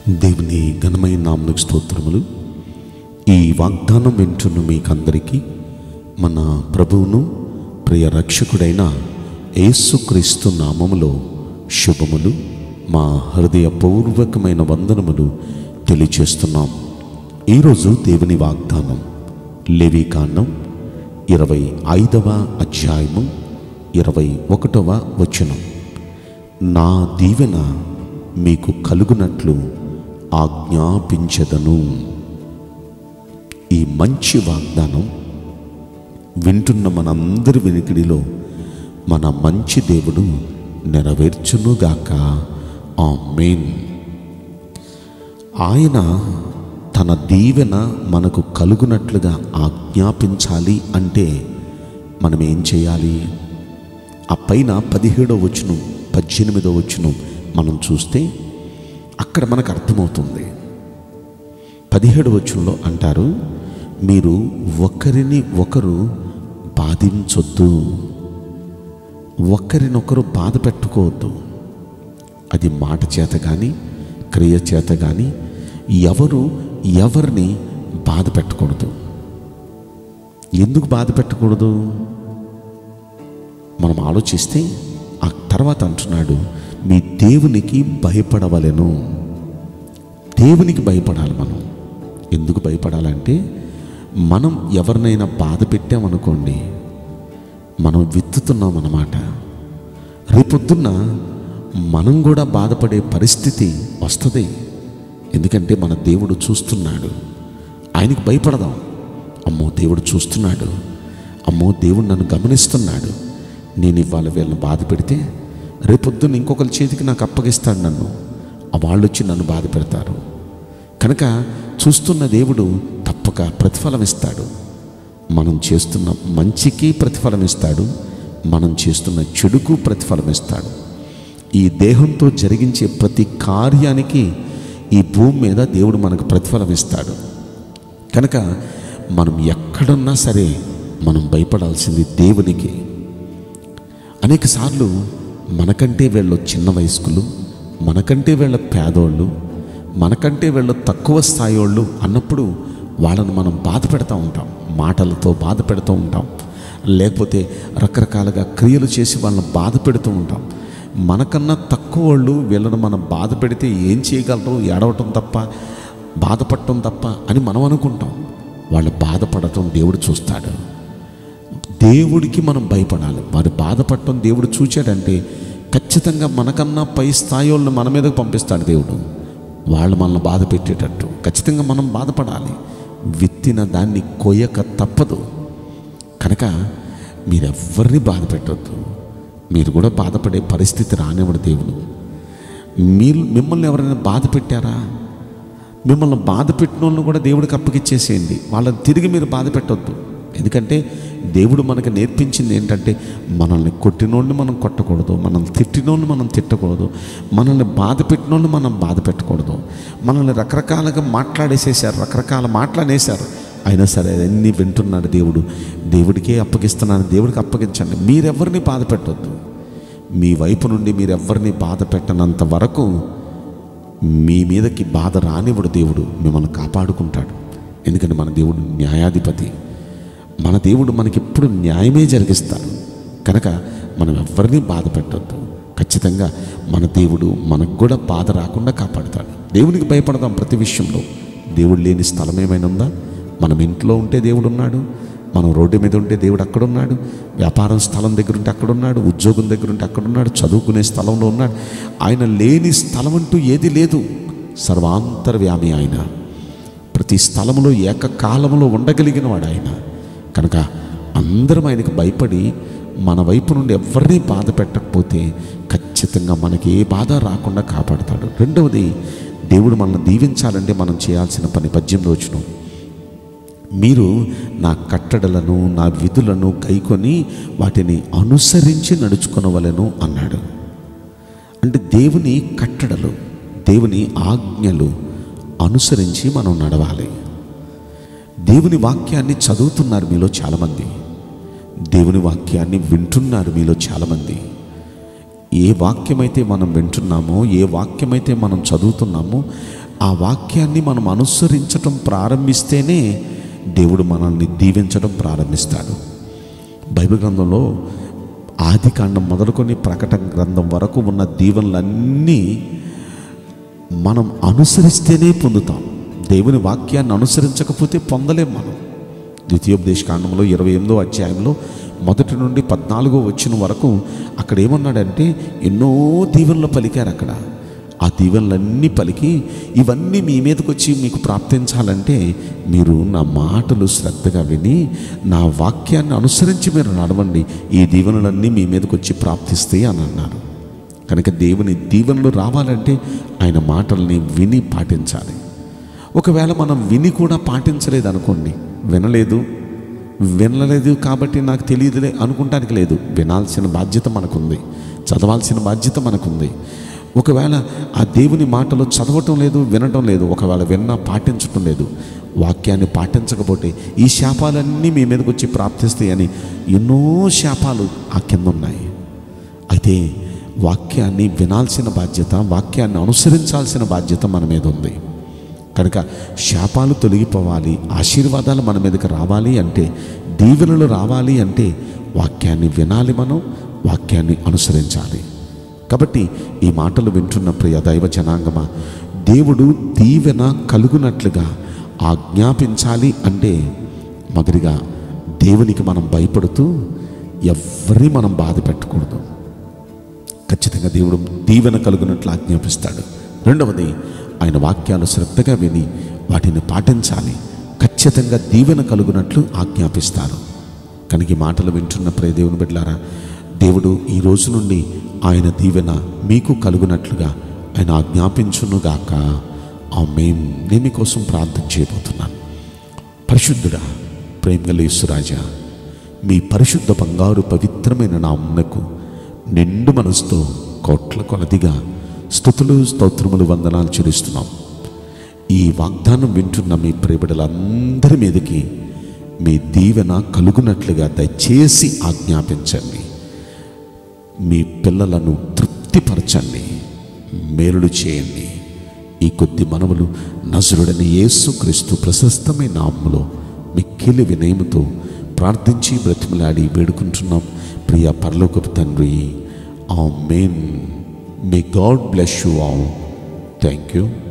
దేవుని ఘనమైన నామకు స్తోత్రములు ఈ వాగ్దానం వింటున్న మీకందరికీ మన ప్రభువును ప్రియ రక్షకుడైన యేసుక్రీస్తు నామములో శుభములు మా హృదయపూర్వకమైన వందనములు తెలియచేస్తున్నాం ఈరోజు దేవుని వాగ్దానం లేవికాండం ఇరవై ఐదవ అధ్యాయము ఇరవై ఒకటవ వచనం నా దీవెన మీకు కలుగునట్లు ఆజ్ఞాపించదను ఈ మంచి వాగ్దానం వింటున్న మనందరి వెనుకడిలో మన మంచి దేవుడు నెరవేర్చునుగాక ఆ మెయిన్ ఆయన తన దీవెన మనకు కలుగునట్లుగా ఆజ్ఞాపించాలి అంటే మనం ఏం చేయాలి ఆ పైన పదిహేడో వచనం పద్దెనిమిదో వచనం మనం చూస్తే అక్కడ మనకు అర్థమవుతుంది పదిహేడు వచనంలో అంటారు మీరు ఒకరిని ఒకరు బాధించొద్దు ఒకరినొకరు బాధ పెట్టుకోవద్దు అది మాట చేత కానీ క్రియ చేత కానీ ఎవరు ఎవరిని బాధ పెట్టకూడదు ఎందుకు బాధ పెట్టకూడదు మనం ఆలోచిస్తే ఆ తర్వాత అంటున్నాడు మీ దేవునికి భయపడవలెను దేవునికి భయపడాలి మనం ఎందుకు భయపడాలంటే మనం ఎవరినైనా బాధ పెట్టామనుకోండి మనం విత్తుతున్నాం అన్నమాట రేపొద్దున్న మనం కూడా బాధపడే పరిస్థితి వస్తుంది ఎందుకంటే మన దేవుడు చూస్తున్నాడు ఆయనకు భయపడదాం అమ్మో దేవుడు చూస్తున్నాడు అమ్మో దేవుడు నన్ను గమనిస్తున్నాడు నేను ఇవాళ వీళ్ళని బాధ పెడితే రేపొద్దున ఇంకొకరి చేతికి నాకు అప్పగిస్తాడు నన్ను ఆ వాళ్ళు వచ్చి నన్ను బాధ పెడతారు కనుక చూస్తున్న దేవుడు తప్పక ప్రతిఫలం ఇస్తాడు మనం చేస్తున్న మంచికి ప్రతిఫలం ఇస్తాడు మనం చేస్తున్న చెడుకు ప్రతిఫలం ఇస్తాడు ఈ దేహంతో జరిగించే ప్రతి కార్యానికి ఈ భూమి మీద దేవుడు మనకు ప్రతిఫలం ఇస్తాడు కనుక మనం ఎక్కడున్నా సరే మనం భయపడాల్సింది దేవునికి అనేక సార్లు మనకంటే వీళ్ళు చిన్న వయస్కులు మనకంటే వీళ్ళ పేదోళ్ళు మనకంటే వీళ్ళు తక్కువ స్థాయి వాళ్ళు అన్నప్పుడు వాళ్ళని మనం బాధ పెడతా ఉంటాం మాటలతో బాధ పెడుతూ ఉంటాం లేకపోతే రకరకాలుగా క్రియలు చేసి వాళ్ళని బాధ పెడుతూ ఉంటాం మనకన్నా తక్కువ వాళ్ళు వీళ్ళని మనం బాధ పెడితే ఏం చేయగలరు ఏడవటం తప్ప బాధపడటం తప్ప అని మనం అనుకుంటాం వాళ్ళు బాధపడటం దేవుడు చూస్తాడు దేవుడికి మనం భయపడాలి వారు బాధపడటం దేవుడు చూచాడంటే ఖచ్చితంగా మనకన్నా పై స్థాయి వాళ్ళని మన మీదకు పంపిస్తాడు దేవుడు వాళ్ళు మనల్ని బాధ పెట్టేటట్టు ఖచ్చితంగా మనం బాధపడాలి విత్తిన దాన్ని కొయ్యక తప్పదు కనుక మీరెవ్వరిని బాధ పెట్టద్దు మీరు కూడా బాధపడే పరిస్థితి రానివ్వడు దేవుడు మీరు మిమ్మల్ని ఎవరైనా బాధ పెట్టారా మిమ్మల్ని బాధ పెట్టిన వాళ్ళని కూడా దేవుడికి అప్పగిచ్చేసేయండి వాళ్ళని తిరిగి మీరు బాధ పెట్టొద్దు ఎందుకంటే దేవుడు మనకు నేర్పించింది ఏంటంటే మనల్ని కొట్టినోడిని మనం కొట్టకూడదు మనల్ని తిట్టినోడిని మనం తిట్టకూడదు మనల్ని బాధ పెట్టినోడిని మనం బాధ పెట్టకూడదు మనల్ని రకరకాలుగా మాట్లాడేసేసారు రకరకాల మాట్లాడేశారు అయినా సరే అన్నీ వింటున్నాడు దేవుడు దేవుడికే అప్పగిస్తున్నాను దేవుడికి అప్పగించండి మీరెవరిని బాధ పెట్టొద్దు మీ వైపు నుండి మీరెవ్వరిని బాధ పెట్టనంత వరకు మీ మీదకి బాధ రానివ్వడు దేవుడు మిమ్మల్ని కాపాడుకుంటాడు ఎందుకంటే మన దేవుడు న్యాయాధిపతి మన దేవుడు మనకి ఎప్పుడు న్యాయమే జరిగిస్తాడు కనుక మనం ఎవరిని బాధ పెట్టొద్దు ఖచ్చితంగా మన దేవుడు మనకు కూడా బాధ రాకుండా కాపాడుతాడు దేవునికి భయపడదాం ప్రతి విషయంలో దేవుడు లేని స్థలం ఏమైనా ఉందా మనం ఇంట్లో ఉంటే దేవుడు ఉన్నాడు మనం రోడ్డు మీద ఉంటే దేవుడు అక్కడ ఉన్నాడు వ్యాపారం స్థలం దగ్గర ఉంటే అక్కడ ఉన్నాడు ఉద్యోగం దగ్గర ఉంటే అక్కడ ఉన్నాడు చదువుకునే స్థలంలో ఉన్నాడు ఆయన లేని స్థలం అంటూ ఏది లేదు సర్వాంతర్వ్యామి ఆయన ప్రతి స్థలంలో ఏకకాలంలో ఉండగలిగిన వాడు ఆయన కనుక అందరం ఆయనకు భయపడి మన వైపు నుండి ఎవరిని బాధ పెట్టకపోతే ఖచ్చితంగా మనకి ఏ బాధ రాకుండా కాపాడుతాడు రెండవది దేవుడు మనల్ని దీవించాలంటే మనం చేయాల్సిన పని పద్యం రోజును మీరు నా కట్టడలను నా విధులను గైకొని వాటిని అనుసరించి నడుచుకొనవలను అన్నాడు అంటే దేవుని కట్టడలు దేవుని ఆజ్ఞలు అనుసరించి మనం నడవాలి దేవుని వాక్యాన్ని చదువుతున్నారు మీలో చాలామంది దేవుని వాక్యాన్ని వింటున్నారు మీలో చాలామంది ఏ వాక్యమైతే మనం వింటున్నామో ఏ వాక్యమైతే మనం చదువుతున్నామో ఆ వాక్యాన్ని మనం అనుసరించటం ప్రారంభిస్తేనే దేవుడు మనల్ని దీవించడం ప్రారంభిస్తాడు బైబిల్ గ్రంథంలో ఆది కాండం మొదలుకొని ప్రకటన గ్రంథం వరకు ఉన్న దీవెనలన్నీ మనం అనుసరిస్తేనే పొందుతాం దేవుని వాక్యాన్ని అనుసరించకపోతే పొందలేం మనం ద్వితీయోపదేశ కాండంలో ఇరవై ఎనిమిదో అధ్యాయంలో మొదటి నుండి పద్నాలుగో వచ్చిన వరకు అక్కడ ఏమన్నాడంటే ఎన్నో దీవెనలు పలికారు అక్కడ ఆ దీవెనలన్నీ పలికి ఇవన్నీ మీ మీదకి వచ్చి మీకు ప్రాప్తించాలంటే మీరు నా మాటలు శ్రద్ధగా విని నా వాక్యాన్ని అనుసరించి మీరు నడవండి ఈ దీవెనలన్నీ మీ మీదకి వచ్చి ప్రాప్తిస్తాయి అని అన్నారు కనుక దేవుని దీవెనలు రావాలంటే ఆయన మాటల్ని విని పాటించాలి ఒకవేళ మనం విని కూడా పాటించలేదు అనుకోండి వినలేదు వినలేదు కాబట్టి నాకు తెలియదులే అనుకుంటానికి లేదు వినాల్సిన బాధ్యత మనకుంది చదవాల్సిన బాధ్యత మనకుంది ఒకవేళ ఆ దేవుని మాటలు చదవటం లేదు వినటం లేదు ఒకవేళ విన్నా పాటించటం లేదు వాక్యాన్ని పాటించకపోతే ఈ శాపాలన్నీ మీ మీదకి వచ్చి ప్రాప్తిస్తాయని ఎన్నో శాపాలు ఆ కింద ఉన్నాయి అయితే వాక్యాన్ని వినాల్సిన బాధ్యత వాక్యాన్ని అనుసరించాల్సిన బాధ్యత మన మీద ఉంది కనుక శాపాలు తొలగిపోవాలి ఆశీర్వాదాలు మన మీదకి రావాలి అంటే దీవెనలు రావాలి అంటే వాక్యాన్ని వినాలి మనం వాక్యాన్ని అనుసరించాలి కాబట్టి ఈ మాటలు వింటున్న ప్రియ దైవ జనాంగమా దేవుడు దీవెన కలుగునట్లుగా ఆజ్ఞాపించాలి అంటే మొదటిగా దేవునికి మనం భయపడుతూ ఎవరిని మనం బాధ పెట్టకూడదు ఖచ్చితంగా దేవుడు దీవెన కలుగునట్లు ఆజ్ఞాపిస్తాడు రెండవది ఆయన వాక్యాలు శ్రద్ధగా విని వాటిని పాటించాలి ఖచ్చితంగా దీవెన కలుగునట్లు ఆజ్ఞాపిస్తారు కనుక ఈ మాటలు వింటున్న ప్రియ దేవుని బిడ్డలారా దేవుడు ఈ రోజు నుండి ఆయన దీవెన మీకు కలుగునట్లుగా ఆయన ఆజ్ఞాపించునుగాక ఆ మేం నేను మీకోసం ప్రార్థన చేయబోతున్నాను పరిశుద్ధుడా ప్రేమగల యేసురాజా మీ పరిశుద్ధ బంగారు పవిత్రమైన నామునకు నిండు మనసుతో కోట్ల కొలదిగా స్థుతులు స్తోత్రములు వందనాలు చెల్లిస్తున్నాం ఈ వాగ్దానం వింటున్న మీ ప్రేబిడలందరి మీదకి మీ దీవెన కలుగునట్లుగా దయచేసి ఆజ్ఞాపించండి మీ పిల్లలను తృప్తిపరచండి మేలుడు చేయండి ఈ కొద్ది మనవులు నజరుడని యేసు క్రీస్తు ప్రశస్తమైన నామములో మిక్కిలి వినయముతో ప్రార్థించి బ్రతిమలాడి వేడుకుంటున్నాం ప్రియ పరలోకపు తండ్రి amen may God bless you all thank you